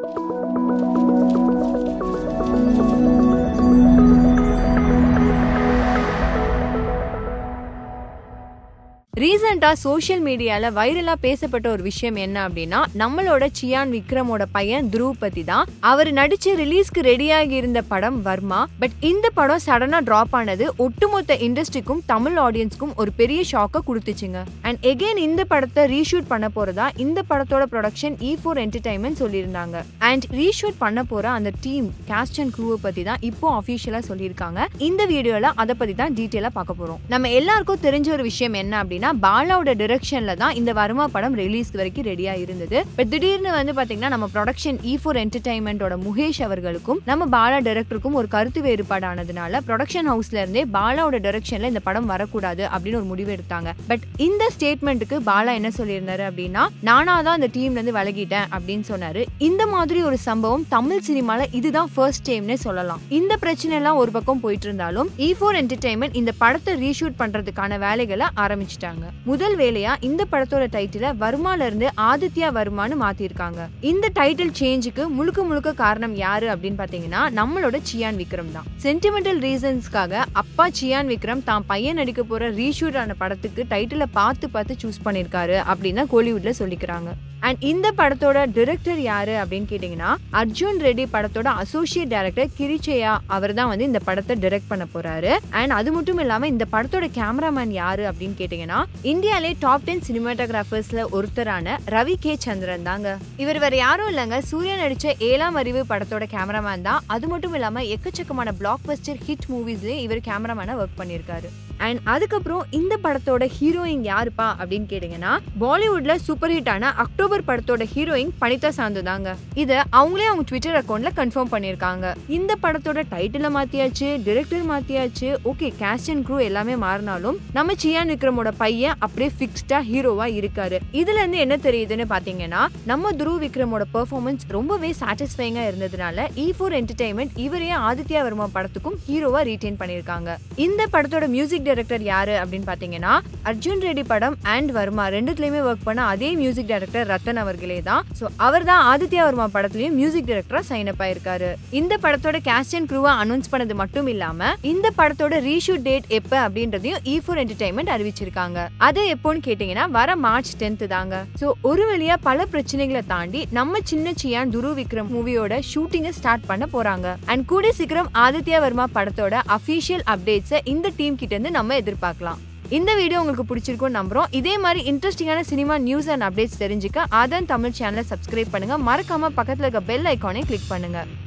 ரீசெண்டா சோஷியல் மீடியால வைரலா பேசப்பட்ட ஒரு விஷயம் என்ன அப்படின்னா நம்மளோட சியான் விக்ரமோட பையன் துருவ் பத்தி தான் அவர் நடிச்சு ரிலீஸ்க்கு ரெடியாகி இருந்த படம் வர்மா பட் இந்த படம் சடனா டிராப் ஆனது ஒட்டுமொத்த இண்டஸ்ட்ரிக்கும் தமிழ் ஆடியன்ஸ்க்கும் ஒரு பெரிய ஷாக்கை கொடுத்துச்சுங்க அண்ட் எகெயின் இந்த படத்தை ரீஷூட் பண்ண போறதா இந்த படத்தோட ப்ரொடக்ஷன் இ ஃபோர் என்டர்டைன்மெண்ட் சொல்லியிருந்தாங்க அண்ட் ரீஷூட் பண்ண போற அந்த டீம் கேஸ்ட் அண்ட் க்ரூவை பத்தி தான் இப்போ அஃபிஷியலா சொல்லியிருக்காங்க இந்த வீடியோல அதை பத்தி தான் டீட்டெயிலா பார்க்க போறோம் நம்ம எல்லாருக்கும் தெரிஞ்ச ஒரு விஷயம் என்ன அப்படின்னா பாலாவோட டிரெக்ஷன்ல தான் இந்த வர்மா படம் ரிலீஸ் வரைக்கும் ரெடியா இருந்தது பட் திடீர்னு வந்து பாத்தீங்கன்னா நம்ம ப்ரொடக்ஷன் இ ஃபோர் என்டர்டைன்மெண்டோட முகேஷ் அவர்களுக்கும் நம்ம பாலா டைரக்டருக்கும் ஒரு கருத்து வேறுபாடு ஆனதுனால ப்ரொடக்ஷன் ஹவுஸ்ல இருந்தே பாலாவோட டைரக்ஷன்ல இந்த படம் வரக்கூடாது அப்படின்னு ஒரு முடிவு எடுத்தாங்க பட் இந்த ஸ்டேட்மெண்ட்டுக்கு பாலா என்ன சொல்லியிருந்தாரு அப்படின்னா நானா தான் அந்த டீம்ல இருந்து விலகிட்டேன் அப்படின்னு சொன்னாரு இந்த மாதிரி ஒரு சம்பவம் தமிழ் சினிமால இதுதான் ஃபர்ஸ்ட் டைம்னே சொல்லலாம் இந்த பிரச்சனை எல்லாம் ஒரு பக்கம் போயிட்டு இருந்தாலும் இ ஃபோர் என்டர்டைன்மெண்ட் இந்த படத்தை ரீஷூட் பண்றதுக்கான வேலைகளை ஆரம்பிச்சிட்டாங்க முதல் வேலையா இந்த படத்தோட டைட்டில வர்மால இருந்து ஆதித்யா வர்மான்னு மாத்திருக்காங்க இந்த டைட்டில் சேஞ்சுக்கு முழுக்க முழுக்க காரணம் யாரு அப்படின்னு பாத்தீங்கன்னா நம்மளோட சியான் விக்ரம் தான் சென்டிமெண்டல் ரீசன்ஸ்க்காக அப்பா சியான் விக்ரம் தான் பையன் நடிக்க போற ரீஷூட் ஆன படத்துக்கு டைட்டில பார்த்து பார்த்து சூஸ் பண்ணிருக்காரு அப்படின்னு கோலிவுட்ல சொல்லிக்கிறாங்க அண்ட் இந்த படத்தோட டிரெக்டர் யாரு அப்படின்னு கேட்டிங்கன்னா அர்ஜுன் ரெட்டி படத்தோட அசோசியேட் டைரக்டர் கிரிச்சையா அவர் தான் வந்து இந்த படத்தை டிரெக்ட் பண்ண போறாரு அண்ட் அது மட்டும் இல்லாம இந்த படத்தோட கேமராமேன் யாரு அப்படின்னு கேட்டிங்கன்னா இந்தியாலே டாப் டென் சினிமாட்டோகிராஃபர்ஸ்ல ஒருத்தரான ரவி கே சந்திரன் தாங்க இவர் வேற யாரும் இல்லைங்க சூர்யா நடிச்ச ஏழாம் அறிவு படத்தோட கேமராமேன் தான் அது மட்டும் இல்லாம எக்கச்சக்கமான பிளாக் பஸ்டர் ஹிட் மூவிஸ்லயே இவர் கேமராமேனா ஒர்க் பண்ணியிருக்காரு அண்ட் அதுக்கப்புறம் இந்த படத்தோட ஹீரோயின் யாருப்பா அப்படின்னு கேட்டிங்கன்னா பாலிவுட்ல சூப்பர் ஹிட் ஆன அக்டோபர் படத்தோட ஹீரோயின் பனிதா சாந்து தாங்க இதை அவங்களே அவங்க ட்விட்டர் அக்கௌண்ட்ல கன்ஃபார்ம் பண்ணியிருக்காங்க இந்த படத்தோட டைட்டில மாத்தியாச்சு டிரெக்டர் மாத்தியாச்சு ஓகே கேஸ்ட் அண்ட் க்ரூ எல்லாமே மாறினாலும் நம்ம சியான் விக்ரமோட பையன் அப்படியே ஃபிக்ஸ்டா ஹீரோவா இருக்காரு இதுல இருந்து என்ன தெரியுதுன்னு பாத்தீங்கன்னா நம்ம துருவ் விக்ரமோட பெர்ஃபார்மன்ஸ் ரொம்பவே சாட்டிஸ்ஃபைங்கா இருந்ததுனால இ ஃபோர் என்டர்டைன்மெண்ட் இவரையே ஆதித்யா வர்மா படத்துக்கும் ஹீரோவா ரீடைன் பண்ணியிருக்காங்க இந்த படத்தோட மியூசிக் டைரக்டர் யாரு அப்படின்னு பாத்தீங்கன்னா அர்ஜுன் ரெட்டி படம் அண்ட் வர்மா ரெண்டுத்துலயுமே ஒர்க் பண்ண அதே மியூசிக் டைரக்டர் ரத்தன் அவர்களே தான் ஸோ அவர் தான் ஆதித்யா வர்மா படத்துலயும் மியூசிக் டைரக்டரா சைன் அப் ஆயிருக்காரு இந்த படத்தோட கேஸ்ட் அண்ட் க்ரூவா அனௌன்ஸ் பண்ணது மட்டும் இல்லாம இந்த படத்தோட ரீஷூட் டேட் எப்ப அப்படின்றதையும் இ ஃபோர் என்டர்டைன்மெண்ட் அறிவிச்சிருக்காங்க அது எப்போன்னு கேட்டீங்கன்னா வர மார்ச் டென்த் தாங்க ஸோ ஒரு வழியா பல பிரச்சனைகளை தாண்டி நம்ம சின்ன சியான் துரு விக்ரம் மூவியோட ஷூட்டிங்கை ஸ்டார்ட் பண்ண போறாங்க அண்ட் கூடிய சீக்கிரம் ஆதித்யா வர்மா படத்தோட அஃபீஷியல் அப்டேட்ஸை இந்த டீம் கிட்ட இருந்து நம்ம எதிர்பார்க்கலாம் இந்த வீடியோ உங்களுக்கு பிடிச்சிருக்கும்னு நம்புறோம் இதே மாதிரி இன்ட்ரெஸ்டிங்கான சினிமா நியூஸ் அண்ட் அப்டேட்ஸ் தெரிஞ்சுக்க ஆதன் தமிழ் சேனலை சப்ஸ்கிரைப் பண்ணுங்க மறக்காம பக்கத்துல இருக்க பெல் ஐக்கானை கிளிக் பண்ணுங்க